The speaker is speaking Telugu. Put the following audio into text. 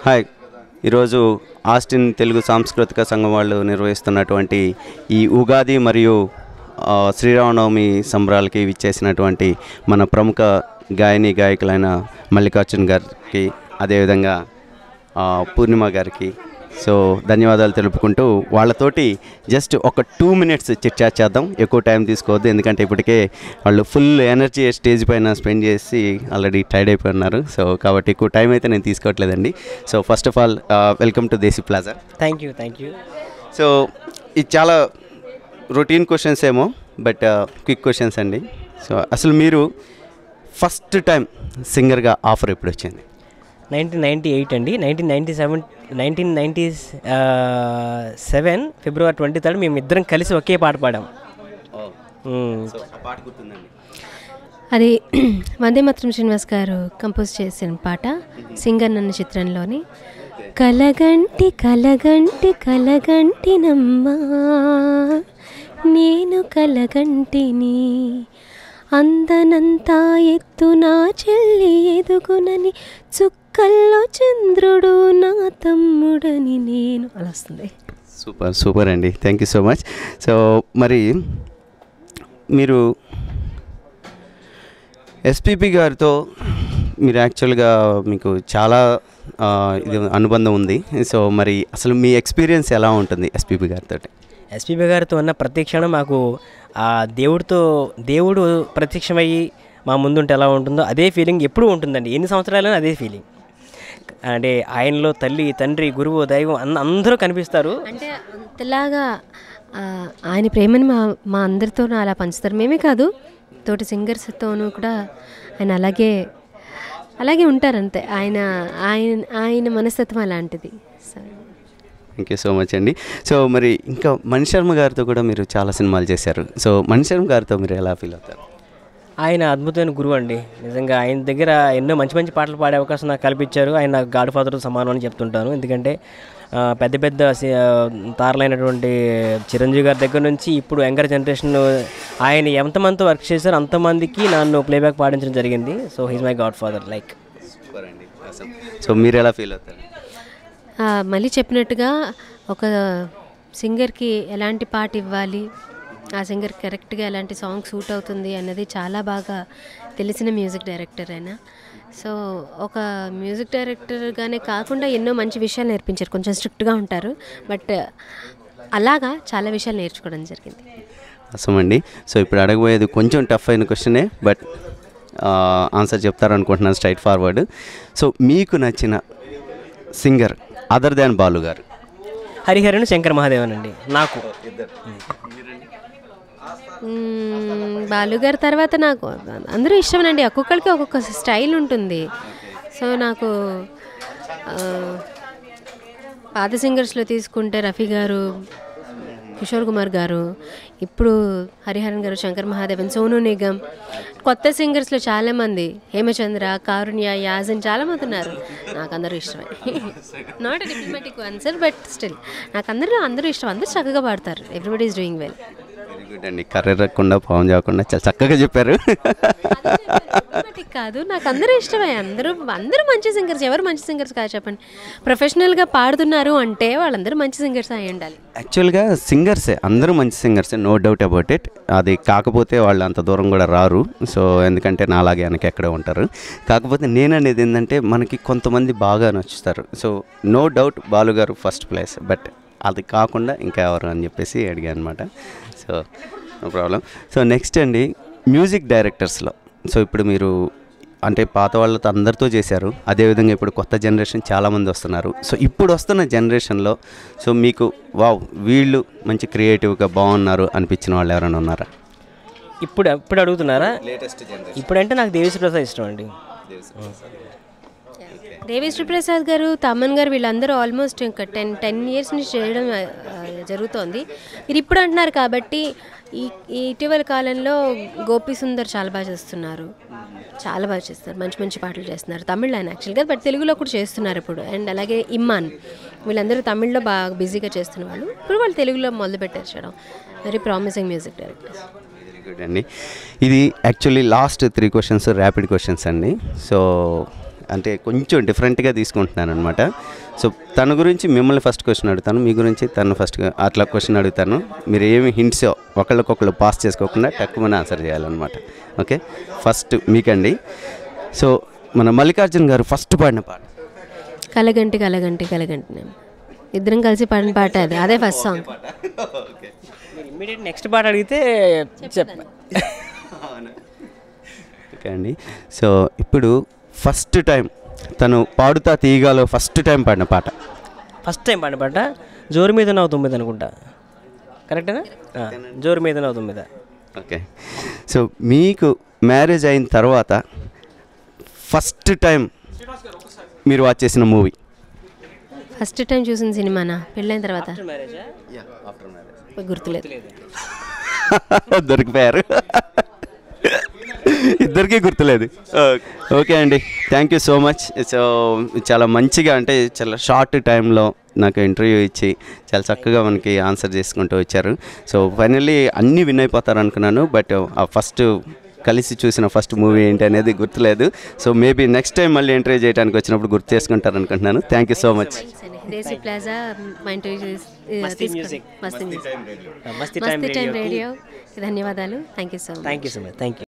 హాయ్ ఈరోజు ఆస్టిన్ తెలుగు సాంస్కృతిక సంఘం వాళ్ళు నిర్వహిస్తున్నటువంటి ఈ ఉగాది మరియు ఆ, శ్రీరామనవమి సంబరాలకి విచ్చేసినటువంటి మన ప్రముఖ గాయని గాయకులైన మల్లికార్జున్ గారికి అదేవిధంగా ఆ, పూర్ణిమ గారికి సో ధన్యవాదాలు తెలుపుకుంటూ వాళ్ళతోటి జస్ట్ ఒక టూ మినిట్స్ చిట్ చాట్ చేద్దాం ఎక్కువ టైం తీసుకోవద్దు ఎందుకంటే ఇప్పటికే వాళ్ళు ఫుల్ ఎనర్జీ స్టేజ్ పైన స్పెండ్ చేసి ఆల్రెడీ టైర్డ్ అయిపోయి ఉన్నారు సో కాబట్టి ఎక్కువ టైం అయితే నేను తీసుకోవట్లేదండి so first of all welcome to Desi plaza thank you thank you so ఇది చాలా రొటీన్ క్వశ్చన్స్ ఏమో బట్ క్విక్ క్వశ్చన్స్ అండి సో అసలు మీరు ఫస్ట్ టైం సింగర్గా ఆఫర్ ఎప్పుడు వచ్చింది నైన్టీన్ నైంటీ ఎయిట్ అండి nineteen ninety seven nineteen ninety seven February twenty third మేము ఇద్దరం కలిసి ఒకే పాట పాడాం మ్మ్. పాట గుర్తుందండి అది వందే మాత్రం శ్రీనివాస్ గారు కంపోజ్ చేసిన పాట సింగర్ నన్న చిత్రంలోని కలగంటి కలగంటి కలగంటినమ్మా నేను కలగంటిని అందనంతా ఎత్తు నా చెల్లి ఎదుగునని చుక్కల్లో చంద్రుడు నా తమ్ముడని నేను అలా వస్తుంది సూపర్ సూపర్ అండి thank you so much so మరి మీరు ఎస్పిపి గారితో మీరు యాక్చువల్గా మీకు చాలా ఆ, ఇది అనుబంధం ఉంది సో మరి అసలు మీ ఎక్స్పీరియన్స్ ఎలా ఉంటుంది ఎస్పిపి గారితో ఎస్పీబీ గారితో ఉన్న ప్రతి క్షణం మాకు ఆ దేవుడితో దేవుడు ప్రత్యక్షమయ్యి మా ముందుంటే ఎలా ఉంటుందో అదే ఫీలింగ్ ఎప్పుడూ ఉంటుందండి ఎన్ని సంవత్సరాలైనా అదే ఫీలింగ్ అంటే ఆయనలో తల్లి తండ్రి గురువు దైవం అన్న అందరూ కనిపిస్తారు అంటే అంతలాగా ఆ, ఆయన ప్రేమని మా మా అందరితోనూ అలా పంచుతారు మేమే కాదు తోటి సింగర్స్తోనూ కూడా ఆయన అలాగే అలాగే ఉంటారు అంతే ఆయన ఆయన ఆయన మనస్తత్వం అలాంటిది so thank you so much అండి సో మరి ఇంకా మణి శర్మ గారితో కూడా మీరు చాలా సినిమాలు చేశారు సో మణి శర్మ గారితో మీరు ఎలా ఫీల్ అవుతారు ఆయన అద్భుతమైన గురువు అండి నిజంగా ఆయన దగ్గర ఎన్నో మంచి మంచి పాటలు పాడే అవకాశం నాకు కల్పించారు ఆయన నాకు గాడ్ ఫాదర్ సమానం అని చెప్తుంటాను ఎందుకంటే ఆ, పెద్ద పెద్ద సి- ఆ, తారలైనటువంటి చిరంజీవి గారి దగ్గర నుంచి ఇప్పుడు యంగర్ జనరేషన్ ఆయన ఎంతమందితో వర్క్ చేశారో అంతమందికి నన్ను ప్లేబ్యాక్ పాడించడం జరిగింది so he's my godfather like super అండి సో మీరు ఎలా ఫీల్ అవుతారు ఆ, మళ్ళీ చెప్పినట్టుగా ఒక సింగర్కి ఎలాంటి పాట ఇవ్వాలి ఆ సింగర్ కరెక్ట్గా ఎలాంటి సాంగ్ సూట్ అవుతుంది అన్నది చాలా బాగా తెలిసిన మ్యూజిక్ డైరెక్టర్ ఆయన సో ఒక మ్యూజిక్ డైరెక్టర్గానే కాకుండా ఎన్నో మంచి విషయాలు నేర్పించారు కొంచెం స్ట్రిక్ట్గా ఉంటారు బట్ అలాగా చాలా విషయాలు నేర్చుకోవడం జరిగింది అసం అండి సో ఇప్పుడు అడగబోయేది కొంచెం టఫ్ అయిన క్వశ్చనే బట్ ఆన్సర్ చెప్తారనుకుంటున్నాను స్ట్రైట్ ఫార్వర్డ్ సో మీకు నచ్చిన సింగర్ అదర్ దాన్ బాలు గారు హరిహరన్ శంకర్ మహాదేవన్ అండి నాకు మ్మ్, బాలుగారి తర్వాత నాకు అందరూ ఇష్టమేనండి ఒక్కొక్కరికి ఒక్కొక్క స్టైల్ ఉంటుంది సో నాకు ఆ, పాత సింగర్స్లో తీసుకుంటే రఫీ గారు కిషోర్ కుమార్ గారు ఇప్పుడు హరిహరన్ గారు శంకర్ మహాదేవన్ సోను నిగమ్ కొత్త సింగర్స్లో చాలామంది హేమచంద్ర కారుణ్య యాజన్ చాలామంది ఉన్నారు నాకు అందరూ ఇష్టమే not diplomatic answer but still నాకు అందరూ అందరూ ఇష్టం అందరూ చక్కగా పాడతారు everybody is doing well very good అండి కర్రెరకుండా పావం చేయకుండా చాలా చక్కగా చెప్పారు Diplomatic కాదు నాకు అందరూ ఇష్టమే అందరూ అందరూ మంచి సింగర్స్ ఎవరు మంచి సింగర్స్ కాదు చెప్పండి ప్రొఫెషనల్గా పాడుతున్నారు అంటే వాళ్ళందరూ మంచి సింగర్స్ అయి ఉండాలి యాక్చువల్గా సింగర్సే అందరూ మంచి సింగర్సే నో డౌట్ అబౌట్ ఇట్ అది కాకపోతే వాళ్ళు అంత దూరం కూడా రారు సో ఎందుకంటే నాలాగే వెనక ఎక్కడే ఉంటారు కాకపోతే నేను అనేది ఏంటంటే మనకి కొంతమంది బాగా నచ్చుతారు సో నో డౌట్ బాలుగారు ఫస్ట్ ప్లేస్ బట్ అది కాకుండా ఇంకా ఎవరు అని చెప్పేసి అడిగాను అనమాట so no problem so next అండి మ్యూజిక్ డైరెక్టర్స్లో సో ఇప్పుడు మీరు అంటే పాత వాళ్ళతో అందరితో చేశారు అదేవిధంగా ఇప్పుడు కొత్త జనరేషన్ చాలామంది వస్తున్నారు సో ఇప్పుడు వస్తున్న జనరేషన్లో సో మీకు వావ్ వీళ్ళు మంచి క్రియేటివ్గా బాగున్నారు అనిపించిన వాళ్ళు ఎవరైనా ఉన్నారా ఇప్పుడు ఇప్పుడు అడుగుతున్నారా లేటెస్ట్ జనరేషన్ ఇప్పుడంటే నాకు దేవిశ్రీ ప్రసాద్ ఇష్టం అండి దేవిశ్రీ ప్రసాద్ గారు తమన్ గారు వీళ్ళందరూ ఆల్మోస్ట్ ఇంకా టెన్ టెన్ ఇయర్స్ నుంచి చేయడం ఆ, జరుగుతోంది మీరు ఇప్పుడు అంటున్నారు కాబట్టి ఈ ఈ ఇటీవల కాలంలో గోపి సుందర్ చాలా బాగా చేస్తున్నారు చాలా బాగా చేస్తారు మంచి మంచి పాటలు చేస్తున్నారు తమిళ్ ఆయన యాక్చువల్గా బట్ తెలుగులో కూడా చేస్తున్నారు ఇప్పుడు అండ్ అలాగే ఇమ్మాన్ వీళ్ళందరూ తమిళ్లో బాగా బిజీగా చేస్తున్న వాళ్ళు ఇప్పుడు వాళ్ళు తెలుగులో మొదలుపెట్టారు చేయడం very promising music directors very good అండి ఇది actually last three questions rapid questions అండి సో అంటే కొంచెం డిఫరెంట్గా తీసుకుంటున్నాను అనమాట సో తన గురించి మిమ్మల్ని ఫస్ట్ క్వశ్చన్ అడుగుతాను మీ గురించి తను ఫస్ట్ అట్లా క్వశ్చన్ అడుగుతాను మీరు ఏమి హింట్స్ ఒకళ్ళకొకళ్ళు పాస్ చేసుకోకుండా టక్కుమని ఆన్సర్ చేయాలన్నమాట ఓకే ఫస్ట్ మీకండి సో మన మల్లికార్జున్ గారు ఫస్ట్ పాడిన పాట కలగంటి కలగంటి కలగంటి నేను ఇద్దరం కలిసి పాడిన పాట అది అదే ఫస్ట్ సాంగ్ మీరు ఇమ్మీడియట్ నెక్స్ట్ పాట అడిగితే చెప్ ఓకే అండి సో ఇప్పుడు ఫస్ట్ టైం తను పాడుతా తీయగాలో ఫస్ట్ టైం పాడిన పాట ఫస్ట్ టైం పాడిన పాట జోరు మీద నవ్వు తొమ్మిది అనుకుంటా కరెక్టేనా ఆ, జోరు మీద నవ్వు తొమ్మిది ఓకే సో మీకు మ్యారేజ్ అయిన తర్వాత ఫస్ట్ టైం మీరు వాచ్ చేసిన మూవీ ఫస్ట్ టైం చూసిన సినిమానా పెళ్ళైన తర్వాత గుర్తులేదు దొరికిపోయారు ఇద్దరికీ గుర్తులేదు ఓకే అండి thank you so much so చాలా మంచిగా అంటే చాలా షార్ట్ టైంలో నాకు ఇంటర్వ్యూ ఇచ్చి చాలా చక్కగా మనకి ఆన్సర్ చేసుకుంటూ వచ్చారు సో ఫైనల్లీ అన్నీ విన్ అయిపోతారు అనుకున్నాను బట్ ఆ ఫస్ట్ కలిసి చూసిన ఫస్ట్ మూవీ ఏంటి అనేది గుర్తులేదు సో మేబీ నెక్స్ట్ టైం మళ్ళీ ఇంటర్వ్యూ చేయడానికి వచ్చినప్పుడు గుర్తు చేసుకుంటారు అనుకుంటున్నాను thank you so much Desi Plaza మా interview Masti Music. Masti Music Masti Masti time radio ధన్యవాదాలు thank you so much thank you so much thank you